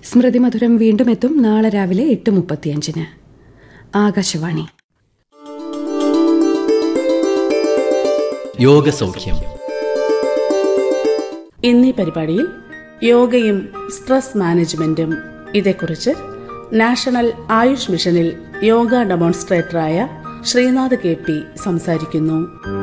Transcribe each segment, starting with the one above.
സ്മൃതി മധുരം വീണ്ടും എത്തും നാളെ രാവിലെ എട്ട് മുപ്പത്തിയഞ്ചിന് ആകാശവാണി യോഗസൗഖ്യം ഇന്നീ പരിപാടിയിൽ യോഗയും സ്ട്രെസ് മാനേജ്മെന്റും ഇതേക്കുറിച്ച് നാഷണൽ ആയുഷ് മിഷനിൽ യോഗ ഡെമോൺസ്ട്രേറ്ററായ ശ്രീനാഥ് കെ പി സംസാരിക്കുന്നു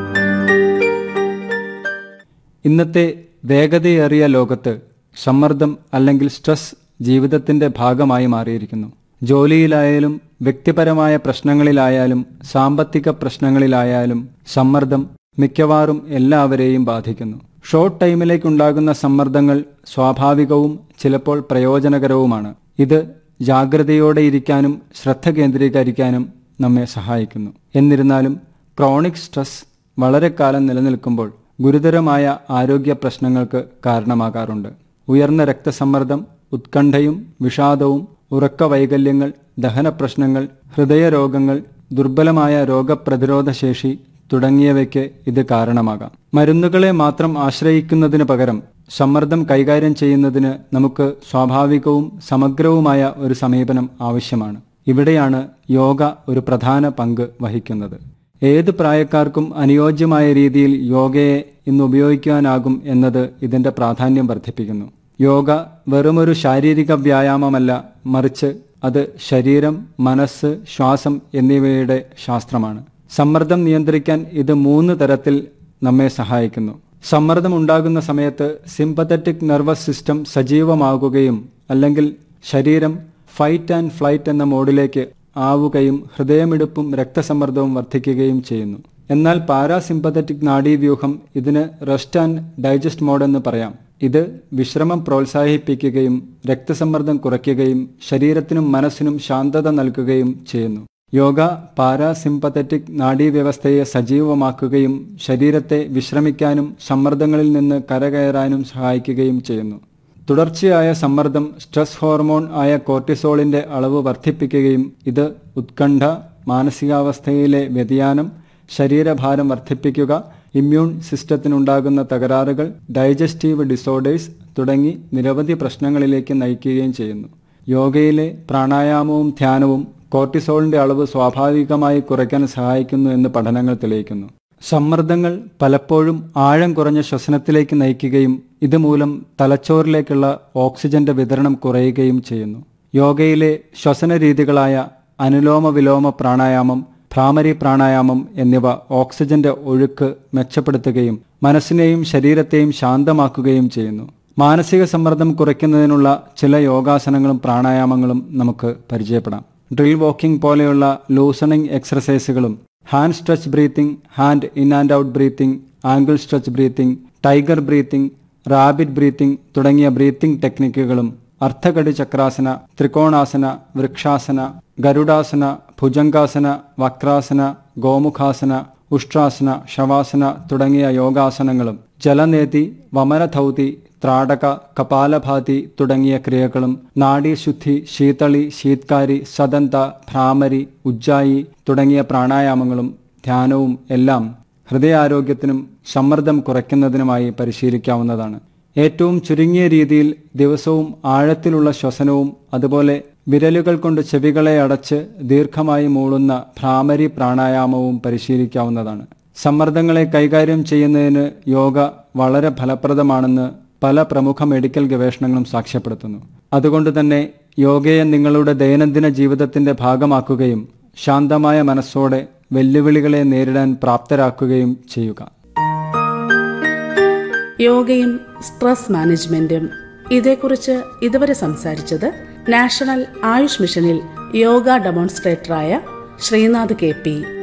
ഇന്നത്തെ വേഗതയേറിയ ലോകത്ത് സമ്മർദ്ദം അല്ലെങ്കിൽ സ്ട്രെസ് ജീവിതത്തിന്റെ ഭാഗമായി മാറിയിരിക്കുന്നു ജോലിയിലായാലും വ്യക്തിപരമായ പ്രശ്നങ്ങളിലായാലും സാമ്പത്തിക പ്രശ്നങ്ങളിലായാലും സമ്മർദ്ദം മിക്കവാറും എല്ലാവരെയും ബാധിക്കുന്നു ഷോർട്ട് ടൈമിലേക്കുണ്ടാകുന്ന സമ്മർദ്ദങ്ങൾ സ്വാഭാവികവും ചിലപ്പോൾ പ്രയോജനകരവുമാണ് ഇത് ജാഗ്രതയോടെ ഇരിക്കാനും ശ്രദ്ധ കേന്ദ്രീകരിക്കാനും നമ്മെ സഹായിക്കുന്നു എന്നിരുന്നാലും ക്രോണിക് സ്ട്രെസ് വളരെ കാലം നിലനിൽക്കുമ്പോൾ ഗുരുതരമായ ആരോഗ്യ പ്രശ്നങ്ങൾക്ക് കാരണമാകാറുണ്ട് ഉയർന്ന രക്തസമ്മർദ്ദം ഉത്കണ്ഠയും വിഷാദവും ഉറക്ക വൈകല്യങ്ങൾ ദഹനപ്രശ്നങ്ങൾ ഹൃദയരോഗങ്ങൾ ദുർബലമായ രോഗപ്രതിരോധ ശേഷി തുടങ്ങിയവയ്ക്ക് ഇത് കാരണമാകാം മരുന്നുകളെ മാത്രം ആശ്രയിക്കുന്നതിന് പകരം സമ്മർദ്ദം കൈകാര്യം ചെയ്യുന്നതിന് നമുക്ക് സ്വാഭാവികവും സമഗ്രവുമായ ഒരു സമീപനം ആവശ്യമാണ് ഇവിടെയാണ് യോഗ ഒരു പ്രധാന പങ്ക് വഹിക്കുന്നത് ഏത് പ്രായക്കാർക്കും അനുയോജ്യമായ രീതിയിൽ യോഗയെ ഇന്ന് ഉപയോഗിക്കാനാകും എന്നത് ഇതിന്റെ പ്രാധാന്യം വർദ്ധിപ്പിക്കുന്നു യോഗ വെറുമൊരു ശാരീരിക വ്യായാമമല്ല മറിച്ച് അത് ശരീരം മനസ്സ് ശ്വാസം എന്നിവയുടെ ശാസ്ത്രമാണ് സമ്മർദ്ദം നിയന്ത്രിക്കാൻ ഇത് മൂന്ന് തരത്തിൽ നമ്മെ സഹായിക്കുന്നു സമ്മർദ്ദം ഉണ്ടാകുന്ന സമയത്ത് സിമ്പത്തറ്റിക് നെർവസ് സിസ്റ്റം സജീവമാകുകയും അല്ലെങ്കിൽ ശരീരം ഫൈറ്റ് ആൻഡ് ഫ്ലൈറ്റ് എന്ന മോഡിലേക്ക് ആവുകയും ഹൃദയമിടിപ്പും രക്തസമ്മർദ്ദവും വർദ്ധിക്കുകയും ചെയ്യുന്നു എന്നാൽ പാരാസിമ്പത്തറ്റിക് നാഡീവ്യൂഹം ഇതിന് റെസ്റ്റ് ആൻഡ് ഡൈജസ്റ്റ് മോഡ് എന്ന് പറയാം ഇത് വിശ്രമം പ്രോത്സാഹിപ്പിക്കുകയും രക്തസമ്മർദ്ദം കുറയ്ക്കുകയും ശരീരത്തിനും മനസ്സിനും ശാന്തത നൽകുകയും ചെയ്യുന്നു യോഗ പാരാസിമ്പത്തറ്റിക് നാഡീവ്യവസ്ഥയെ സജീവമാക്കുകയും ശരീരത്തെ വിശ്രമിക്കാനും സമ്മർദ്ദങ്ങളിൽ നിന്ന് കരകയറാനും സഹായിക്കുകയും ചെയ്യുന്നു തുടർച്ചയായ സമ്മർദ്ദം സ്ട്രെസ് ഹോർമോൺ ആയ കോർട്ടിസോളിന്റെ അളവ് വർദ്ധിപ്പിക്കുകയും ഇത് ഉത്കണ്ഠ മാനസികാവസ്ഥയിലെ വ്യതിയാനം ശരീരഭാരം വർദ്ധിപ്പിക്കുക ഇമ്മ്യൂൺ സിസ്റ്റത്തിനുണ്ടാകുന്ന തകരാറുകൾ ഡൈജസ്റ്റീവ് ഡിസോർഡേഴ്സ് തുടങ്ങി നിരവധി പ്രശ്നങ്ങളിലേക്ക് നയിക്കുകയും ചെയ്യുന്നു യോഗയിലെ പ്രാണായാമവും ധ്യാനവും കോർട്ടിസോളിന്റെ അളവ് സ്വാഭാവികമായി കുറയ്ക്കാൻ സഹായിക്കുന്നു എന്ന് പഠനങ്ങൾ തെളിയിക്കുന്നു സമ്മർദ്ദങ്ങൾ പലപ്പോഴും ആഴം കുറഞ്ഞ ശ്വസനത്തിലേക്ക് നയിക്കുകയും ഇതുമൂലം തലച്ചോറിലേക്കുള്ള ഓക്സിജന്റെ വിതരണം കുറയുകയും ചെയ്യുന്നു യോഗയിലെ ശ്വസന രീതികളായ അനുലോമ വിലോമ പ്രാണായാമം ഭ്രാമരി പ്രാണായാമം എന്നിവ ഓക്സിജന്റെ ഒഴുക്ക് മെച്ചപ്പെടുത്തുകയും മനസ്സിനെയും ശരീരത്തെയും ശാന്തമാക്കുകയും ചെയ്യുന്നു മാനസിക സമ്മർദ്ദം കുറയ്ക്കുന്നതിനുള്ള ചില യോഗാസനങ്ങളും പ്രാണായാമങ്ങളും നമുക്ക് പരിചയപ്പെടാം ഡ്രിൽ വാക്കിംഗ് പോലെയുള്ള ലൂസണിംഗ് എക്സർസൈസുകളും hand stretch breathing hand in and out breathing angle stretch breathing tiger breathing rabbit breathing തുടങ്ങിയ ബ്രീത്തിംഗ് ടെക്നിക്കുകളും അർത്ഥകടി ചക്രാസന ത്രികോണാസന വൃക്ഷാസന ഗരുഡാസന ഭുജംഗാസന വക്രാസന ഗോമുഖാസന ഉഷ്ട്രാസന ശവാസന തുടങ്ങിയ യോഗാസനങ്ങളും ജലനേതി വമനധൗതി ത്രാടക കപാലഭാതി തുടങ്ങിയ ക്രിയകളും നാഡീശുദ്ധി ശീതളി ശീത്കാരി സദന്ത ഭ്രാമരി ഉജ്ജായി തുടങ്ങിയ പ്രാണായാമങ്ങളും ധ്യാനവും എല്ലാം ഹൃദയാരോഗ്യത്തിനും സമ്മർദ്ദം കുറയ്ക്കുന്നതിനുമായി പരിശീലിക്കാവുന്നതാണ് ഏറ്റവും ചുരുങ്ങിയ രീതിയിൽ ദിവസവും ആഴത്തിലുള്ള ശ്വസനവും അതുപോലെ വിരലുകൾ കൊണ്ട് ചെവികളെ അടച്ച് ദീർഘമായി മൂളുന്ന ഭ്രാമരി പ്രാണായാമവും പരിശീലിക്കാവുന്നതാണ് സമ്മർദ്ദങ്ങളെ കൈകാര്യം ചെയ്യുന്നതിന് യോഗ വളരെ ഫലപ്രദമാണെന്ന് പല പ്രമുഖ മെഡിക്കൽ ഗവേഷണങ്ങളും സാക്ഷ്യപ്പെടുത്തുന്നു അതുകൊണ്ട് തന്നെ യോഗയെ നിങ്ങളുടെ ദൈനംദിന ജീവിതത്തിന്റെ ഭാഗമാക്കുകയും ശാന്തമായ മനസ്സോടെ വെല്ലുവിളികളെ നേരിടാൻ പ്രാപ്തരാക്കുകയും ചെയ്യുക യോഗയും സ്ട്രെസ് മാനേജ്മെന്റും ഇതേക്കുറിച്ച് ഇതുവരെ സംസാരിച്ചത് നാഷണൽ ആയുഷ് മിഷനിൽ യോഗ ഡെമോൺസ്ട്രേറ്ററായ ശ്രീനാഥ് കെ പി